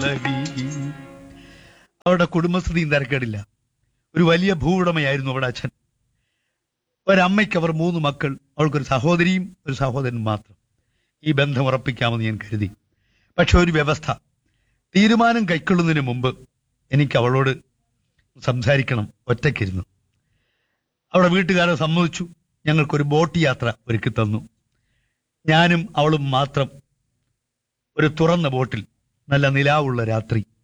അവരുടെ കുടുംബസ്ഥിതിയും തിരക്കേടില്ല ഒരു വലിയ ഭൂവുടമയായിരുന്നു അവിടെ അച്ഛൻ ഒരമ്മയ്ക്ക് അവർ മൂന്ന് മക്കൾ അവൾക്കൊരു സഹോദരിയും ഒരു സഹോദരനും മാത്രം ഈ ബന്ധം ഉറപ്പിക്കാമെന്ന് ഞാൻ കരുതി പക്ഷെ ഒരു വ്യവസ്ഥ തീരുമാനം കൈക്കൊള്ളുന്നതിന് മുമ്പ് എനിക്ക് അവളോട് സംസാരിക്കണം ഒറ്റയ്ക്കിരുന്നു അവിടെ വീട്ടുകാരെ സമ്മതിച്ചു ഞങ്ങൾക്കൊരു ബോട്ട് യാത്ര ഒരുക്കി തന്നു ഞാനും അവളും മാത്രം ഒരു തുറന്ന ബോട്ടിൽ നല്ല നിലാവുള്ള രാത്രി